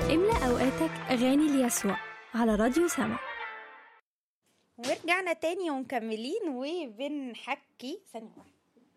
املأ أوقاتك أغاني ليسوع على راديو سما ورجعنا تاني ومكملين وبنحكي ثانية واحدة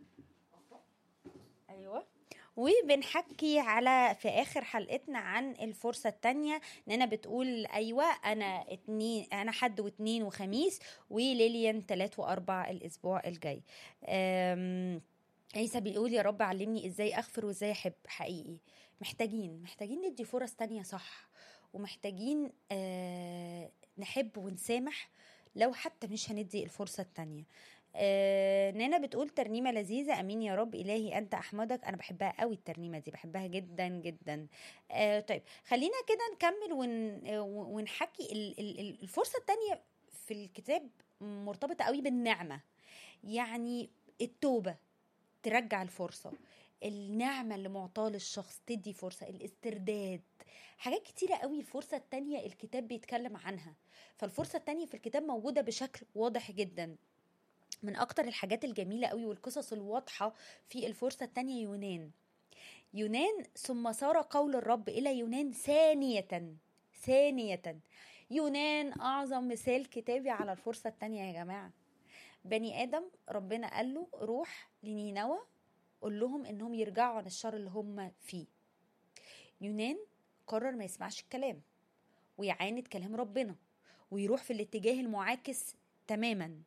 أيوة وبنحكي على في اخر حلقتنا عن الفرصه التانية نانا بتقول ايوه انا اتنين انا حد واتنين وخميس وليليان تلات واربع الاسبوع الجاي أم، عيسى بيقول يا رب علمني ازاي اغفر وازاي احب حقيقي محتاجين محتاجين ندي فرص تانية صح ومحتاجين آه نحب ونسامح لو حتى مش هندي الفرصة التانية آه نانا بتقول ترنيمة لذيذة أمين يا رب إلهي أنت أحمدك أنا بحبها قوي الترنيمة دي بحبها جدا جدا آه طيب خلينا كده نكمل ون آه، ونحكي ال- ال- ال- الفرصة التانية في الكتاب مرتبطة قوي بالنعمة يعني التوبة ترجع الفرصة النعمة اللي معطاة للشخص تدي فرصة الاسترداد حاجات كتيرة قوي الفرصة التانية الكتاب بيتكلم عنها فالفرصة التانية في الكتاب موجودة بشكل واضح جدا من أكتر الحاجات الجميلة قوي والقصص الواضحة في الفرصة التانية يونان يونان ثم صار قول الرب إلى يونان ثانية ثانية يونان أعظم مثال كتابي على الفرصة التانية يا جماعة بني آدم ربنا قال له روح لنينوى قول لهم إنهم يرجعوا عن الشر اللي هم فيه يونان قرر ما يسمعش الكلام ويعاند كلام ربنا ويروح في الاتجاه المعاكس تماما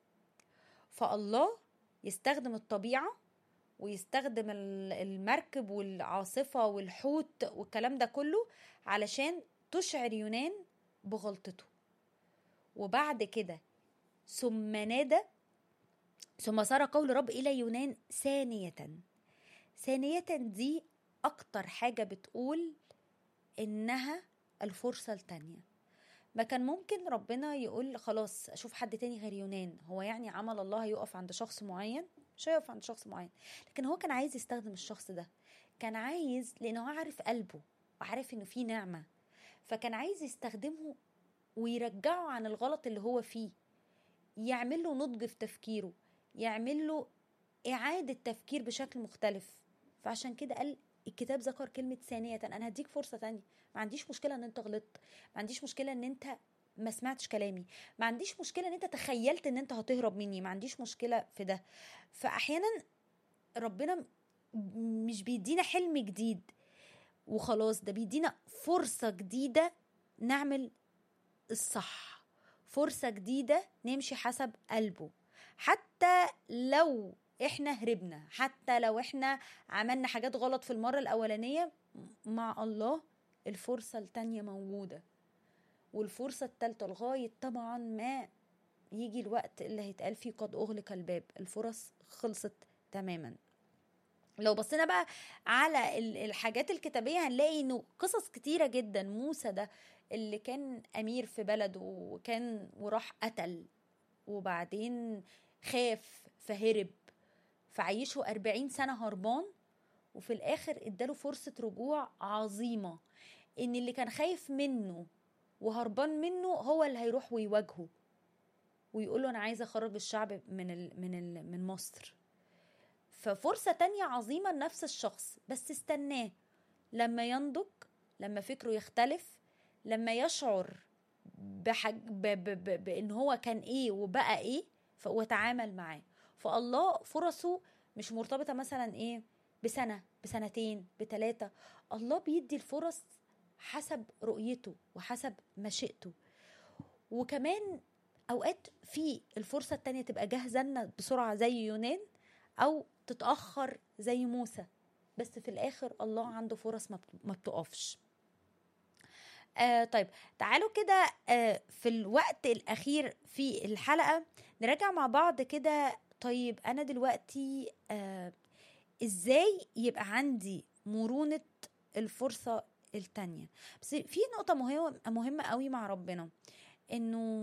فالله يستخدم الطبيعة ويستخدم ال- المركب والعاصفة والحوت والكلام ده كله علشان تشعر يونان بغلطته وبعد كده ثم نادى ثم صار قول رب إلى يونان ثانية ثانية دي أكتر حاجة بتقول إنها الفرصة التانية ما كان ممكن ربنا يقول خلاص اشوف حد تاني غير يونان هو يعني عمل الله هيقف عند شخص معين مش هيقف عند شخص معين لكن هو كان عايز يستخدم الشخص ده كان عايز لانه هو عارف قلبه وعارف انه في نعمة فكان عايز يستخدمه ويرجعه عن الغلط اللي هو فيه يعمل له نضج في تفكيره يعمل له إعادة تفكير بشكل مختلف فعشان كده قال الكتاب ذكر كلمة ثانية أنا هديك فرصة تانية ما عنديش مشكلة إن أنت غلطت ما عنديش مشكلة إن أنت ما سمعتش كلامي ما عنديش مشكلة إن أنت تخيلت إن أنت هتهرب مني ما عنديش مشكلة في ده فأحيانا ربنا م- مش بيدينا حلم جديد وخلاص ده بيدينا فرصة جديدة نعمل الصح فرصة جديدة نمشي حسب قلبه حتى لو احنا هربنا حتى لو احنا عملنا حاجات غلط في المرة الأولانية مع الله الفرصة التانية موجودة والفرصة التالتة لغاية طبعا ما يجي الوقت اللي هيتقال فيه قد أغلق الباب الفرص خلصت تماما لو بصينا بقى على ال- الحاجات الكتابية هنلاقي انه قصص كتيرة جدا موسى ده اللي كان امير في بلده وكان وراح قتل وبعدين خاف فهرب فعيشه أربعين سنة هربان وفي الآخر اداله فرصة رجوع عظيمة إن اللي كان خايف منه وهربان منه هو اللي هيروح ويواجهه ويقول له أنا عايز أخرج الشعب من ال من ال من مصر ففرصة تانية عظيمة لنفس الشخص بس استناه لما ينضج لما فكره يختلف لما يشعر بحج... ب... ب... ب... بان هو كان ايه وبقى ايه ف... وتعامل معاه فالله فرصه مش مرتبطة مثلا ايه بسنة بسنتين بتلاتة الله بيدي الفرص حسب رؤيته وحسب مشيئته وكمان اوقات في الفرصة التانية تبقى جاهزة لنا بسرعة زي يونان او تتأخر زي موسى بس في الاخر الله عنده فرص ما بت- ما بتقفش آه طيب تعالوا كده آه في الوقت الأخير في الحلقة نراجع مع بعض كده طيب أنا دلوقتي آه إزاي يبقى عندي مرونة الفرصة التانية بس في نقطة مهمة مهمة قوي مع ربنا إنه